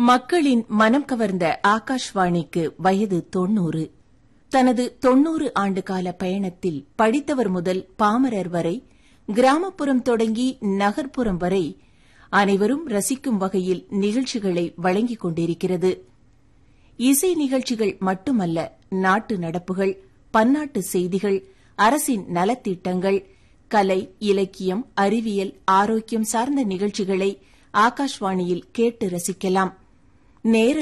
மக்களின் மனம் கவர்ந்த ஆகாஷ்வாணிக்கு வயது தொன்னூறு தனது தொன்னூறு ஆண்டுகால பயணத்தில் படித்தவர் முதல் பாமரர் வரை கிராமப்புறம் தொடங்கி நகர்ப்புறம் வரை அனைவரும் ரசிக்கும் வகையில் நிகழ்ச்சிகளை வழங்கிக் கொண்டிருக்கிறது இசை நிகழ்ச்சிகள் மட்டுமல்ல நாட்டு நடப்புகள் பன்னாட்டு செய்திகள் அரசின் நலத்திட்டங்கள் கலை இலக்கியம் அறிவியல் ஆரோக்கியம் சார்ந்த நிகழ்ச்சிகளை ஆகாஷ்வாணியில் கேட்டு ரசிக்கலாம் நேர